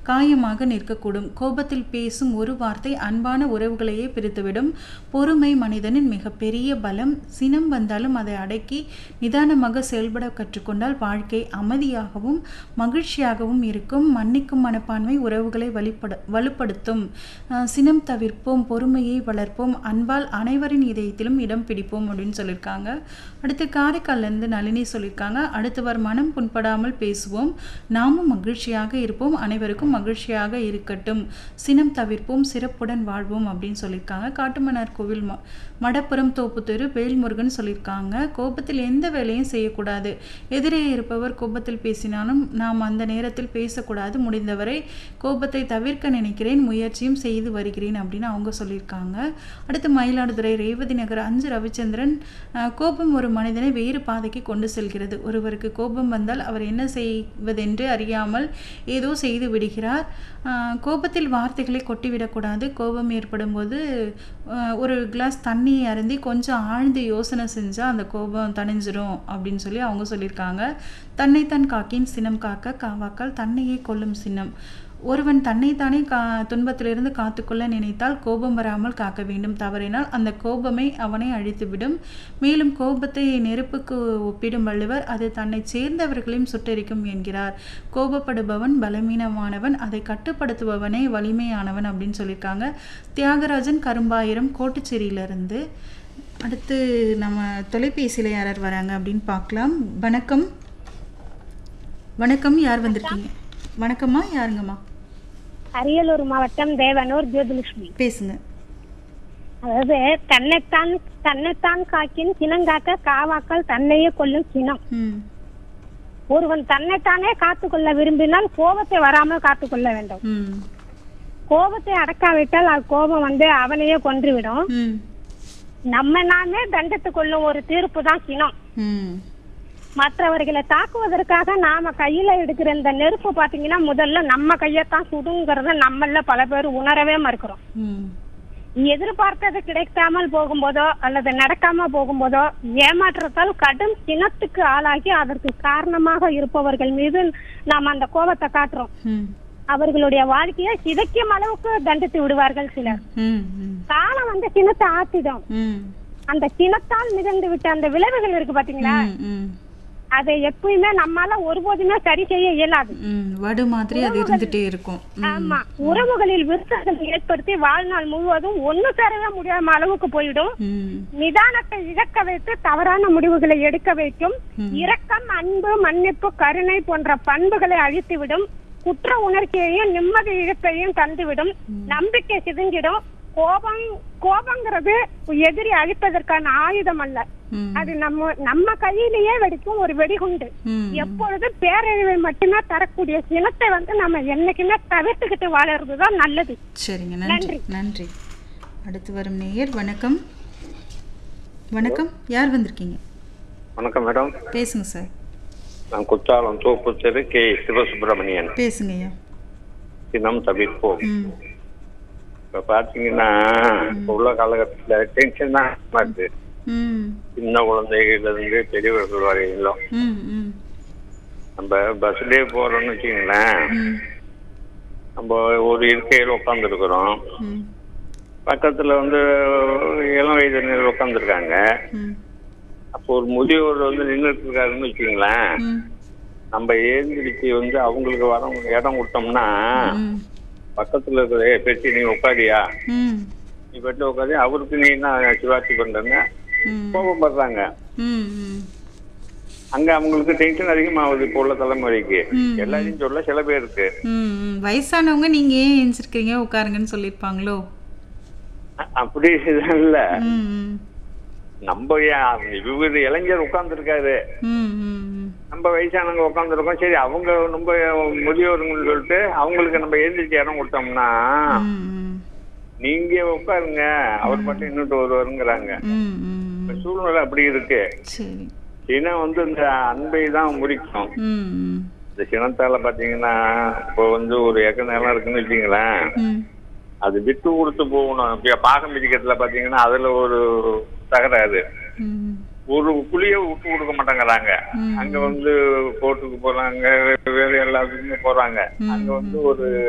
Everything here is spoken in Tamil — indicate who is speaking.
Speaker 1: காயமாக நிற்கக்கூடும் கோபத்தில் பேசும் ஒரு வார்த்தை அன்பான உறவுகளையே பிரித்துவிடும் பொறுமை மனிதனின் மிகப்பெரிய பலம் சினம் வந்தாலும் அதை அடக்கி நிதானமாக செயல்பட கற்றுக்கொண்டால் வாழ்க்கை அமைதியாகவும் மகிழ்ச்சியாகவும் இருக்கும் மன்னிக்கும் மனப்பான்மை உறவுகளை வழிபட வலுப்படுத்தும் அஹ் சினம் தவிர்ப்போம் பொறுமையை வளர்ப்போம் அன்பால் அனைவரின் இதயத்திலும் இடம் பிடிப்போம் அப்படின்னு சொல்லியிருக்காங்க அடுத்து காரைக்கால்லேருந்து நளினி சொல்லியிருக்காங்க அடுத்தவர் மனம் புண்படாமல் பேசுவோம் நாமும் மகிழ்ச்சியாக இருப்போம் அனைவருக்கும் மகிழ்ச்சியாக இருக்கட்டும் சினம் தவிர்ப்போம் சிறப்புடன் வாழ்வோம் அப்படின்னு சொல்லியிருக்காங்க காட்டுமன்னார் கோவில் ம மடப்புறம் தோப்புத்தெரு வேல்முருகன் சொல்லியிருக்காங்க கோபத்தில் எந்த வேலையும் செய்யக்கூடாது எதிரே இருப்பவர் கோபத்தில் பேசினாலும் நாம் அந்த நேரத்தில் பேசக்கூடாது முடிந்தவரை கோபத்தை தவிர்க்க நினைக்கிறேன் முயற்சியும் செய்து வருகிறேன் அப்படின்னு அவங்க சொல்லியிருக்காங்க அடுத்து மயிலாடுதுறை ரேவதி நகர் அஞ்சு ரவிச்சந்திரன் அஹ், கோபம் ஒரு மனிதனை வேறு பாதைக்கு கொண்டு செல்கிறது ஒருவருக்கு கோபம் வந்தால் அவர் என்ன செய்வதென்று அறியாமல் ஏதோ செய்து விடுகிறார் அஹ், கோபத்தில் வார்த்தைகளை கொட்டிவிடக்கூடாது கோபம் ஏற்படும் போது அஹ், ஒரு கிளாஸ் தண்ணியை அருந்தி கொஞ்சம் ஆழ்ந்து யோசனை செஞ்சால் அந்த கோபம் தணிஞ்சிரும் அப்படின்னு சொல்லி அவங்க சொல்லியிருக்காங்க தன்னைத்தான் காக்கின் சினம் காக்க காவாக்கால் தன்னையே கொல்லும் சினம் ஒருவன் தன்னைத்தானே கா துன்பத்திலிருந்து காத்துக்கொள்ள நினைத்தால் கோபம் வராமல் காக்க வேண்டும் தவறினால் அந்த கோபமே அவனை அழித்துவிடும் மேலும் கோபத்தை நெருப்புக்கு ஒப்பிடும் வள்ளுவர் அது தன்னை சேர்ந்தவர்களையும் சுட்டெரிக்கும் என்கிறார் கோபப்படுபவன் பலவீனமானவன் அதை கட்டுப்படுத்துபவனே வலிமையானவன் அப்படின்னு சொல்லியிருக்காங்க தியாகராஜன் கரும்பாயிரம் கோட்டுச்சேரியிலிருந்து அடுத்து நம்ம தொலைபேசியில் யாரார் வராங்க அப்படின்னு பார்க்கலாம் வணக்கம் வணக்கம் யார் வந்திருக்கீங்க வணக்கம்மா யாருங்கம்மா
Speaker 2: அரியலூர் மாவட்டம் தேவனூர் ஜோதிலட்சுமி
Speaker 1: பேசுங்க
Speaker 2: அதாவது தன்னைத்தான் தன்னைத்தான் காக்கின் சினங்காக்க காவாக்கள் தன்னையே கொல்லும் சினம்
Speaker 1: ம்
Speaker 2: ஒருவன் தன்னைத்தானே காத்துக்கொள்ள விரும்பினால் கோபத்தை வராமல் காத்துக்கொள்ள வேண்டும்
Speaker 1: ம்
Speaker 2: கோபத்தை அடக்காவிட்டால் அது கோபம் வந்து அவனையே கொன்றுவிடும்
Speaker 1: ம்
Speaker 2: நம்ம நாமே தண்டித்து கொள்ளும் ஒரு தீர்ப்பு தான் சினம்
Speaker 1: ம்
Speaker 2: மற்றவர்களை தாக்குவதற்காக நாம கையில எடுக்கிற இந்த நெருப்பு பாத்தீங்கன்னா முதல்ல நம்ம கையத்தான் சுடுங்கிறத நம்மள பல பேர் உணரவே மறுக்கிறோம்
Speaker 1: ம்
Speaker 2: எதிர்பார்த்தது கிடைக்காமல் போகும்போதோ அல்லது நடக்காம போகும்போதோ ஏமாற்றத்தால் கடும் சினத்துக்கு ஆளாகி அதற்கு காரணமாக இருப்பவர்கள் மீது நாம் அந்த கோபத்தை காட்டுறோம்
Speaker 1: ம்
Speaker 2: அவர்களுடைய வாழ்க்கையை சிதைக்கும் அளவுக்கு தண்டித்து விடுவார்கள் சிலர்
Speaker 1: ம் ம்
Speaker 2: காலம் வந்து சினத்தை ஆத்திடும்
Speaker 1: ம்
Speaker 2: அந்த சினத்தால் மிதந்து விட்ட அந்த விளைவுகள் இருக்கு பாத்தீங்களா
Speaker 1: ம் ம்
Speaker 2: அதை எப்பயுமே நம்மால ஒருபோதுமே சரி செய்ய இயலாது
Speaker 1: ம் வடு மாதிரி அது இருந்துட்டே இருக்கும் ம்
Speaker 2: ஆமா உறவுகளில் விருத்தங்கள் ஏற்படுத்தி வாழ்நாள் முழுவதும் ஒண்ணு சேரவே முடியாம அளவுக்கு போயிடும்
Speaker 1: ம்
Speaker 2: நிதானத்தை இழக்க வைத்து தவறான முடிவுகளை எடுக்க வைக்கும்
Speaker 1: ம்.
Speaker 2: இரக்கம் அன்பு மன்னிப்பு கருணை போன்ற பண்புகளை அழித்துவிடும் குற்ற உணர்ச்சியையும் நிம்மதி இழப்பையும் தந்துவிடும் நம்பிக்கை சிதைஞ்சிடும் கோபம் கோபங்கிறது எதிரி அழிப்பதற்கான ஆயுதம் அல்ல
Speaker 1: ம்
Speaker 2: அது நம்ம நம்ம கையிலேயே வெடிக்கும் ஒரு வெடிகுண்டு
Speaker 1: ம்
Speaker 2: எப்பொழுதும் பேரழிவை மட்டுமே தரக்கூடிய சினத்தை வந்து நம்ம என்னைக்குமே தவிர்த்துக்கிட்டு வாழறதுதான் நல்லது
Speaker 1: சரிங்க நன்றி நன்றி அடுத்து வரும் நேயர் வணக்கம் வணக்கம் யார் வந்திருக்கீங்க
Speaker 3: வணக்கம் மேடம்
Speaker 1: பேசுங்க சார்
Speaker 3: நான் குற்றாலம் தோப்பு தெரு கே சிவசுப்பிரமணியன்
Speaker 1: பேசுங்க ஐயா
Speaker 3: சினம் தவிர்ப்போம்
Speaker 1: ம்
Speaker 3: இப்ப பாத்தீங்கன்னா இப்ப உள்ள காலகட்டத்துல டென்ஷன் தான் அதிகமா இருக்கு
Speaker 1: ம்
Speaker 3: சின்ன குழந்தைகள்ல இருந்து பெரியவர்கள் வரையிலும்
Speaker 1: ம் ம்
Speaker 3: நம்ம பஸ்லயே போறோம்னு வச்சுங்களேன்
Speaker 1: ம்
Speaker 3: நம்ம ஒரு இருக்கையில் உட்காந்துருக்குறோம்
Speaker 1: ம்
Speaker 3: பக்கத்துல வந்து இளம் வயதினர் உட்காந்துருக்காங்க
Speaker 1: ம்
Speaker 3: அப்போ ஒரு முதியவர் வந்து நின்றுட்டு இருக்காருன்னு வச்சுங்களேன்
Speaker 1: ம்
Speaker 3: நம்ம எழுந்திரிச்சு வந்து அவங்களுக்கு வர இடம் கொடுத்தோம்னா
Speaker 1: ம்
Speaker 3: பக்கத்துல இருக்கிற "ஏய், பேச்சு நீ உட்காரியா
Speaker 1: ம்
Speaker 3: நீ பெட்டு உட்காந்து அவருக்கு நீ என்ன சிவாச்சி பண்றேன்னு
Speaker 1: ம்
Speaker 3: கோபப்படுறாங்க
Speaker 1: ம் ம்
Speaker 3: அங்க அவங்களுக்கு டென்ஷன் அதிகமாகுது இப்போ உள்ள தலைமுறைக்கு
Speaker 1: ம்.
Speaker 3: எல்லாரையும் சொல்ல சில பேருக்கு
Speaker 1: ம் ம். வயசானவங்க நீங்க ஏன் எழுந்திருக்கிறீங்க உட்காருங்கன்னு சொல்லியிருப்பாங்களோ
Speaker 3: அ- அப்படி இல்ல
Speaker 1: ம் ம்
Speaker 3: நம்ம ஏன் இவரு இளைஞர் உட்கார்ந்துருக்காரு
Speaker 1: ம் ம் ம்
Speaker 3: நம்ம வயசானவங்க உட்காந்துருக்கோம் சரி அவங்க ரொம்ப முதியோருங்கன்னு சொல்லிட்டு அவங்களுக்கு நம்ம எழுந்திரிச்சு இடம் கொடுத்தோம்னா
Speaker 1: ம் ம்
Speaker 3: நீங்க உட்காருங்க அவர் மட்டும் இன்னொரு வருவாருங்கிறாங்க
Speaker 1: ம் ம்
Speaker 3: இப்ப சூழ்நிலை அப்படி இருக்கு
Speaker 1: சரி
Speaker 3: சினம் வந்து இந்த அன்பை தான் முறிக்கும்
Speaker 1: ம் ம்
Speaker 3: இந்த சினத்தால பாத்தீங்கன்னா இப்போ வந்து ஒரு ஏக்கர் நிலம் இருக்குன்னு வச்சுங்களேன்
Speaker 1: ம்
Speaker 3: அது விட்டு கொடுத்து போகணும் இப்ப பாகம் மிதிக்கிறதுல பாத்தீங்கன்னா அதுல ஒரு தகராறு
Speaker 1: ம்
Speaker 3: ஒரு புளிய விட்டு கொடுக்க மாட்டேங்கிறாங்க
Speaker 1: ம்.
Speaker 3: அங்க வந்து கோர்ட்டுக்கு போறாங்க வேற எல்லாத்துக்குமே போறாங்க அங்க வந்து ஒரு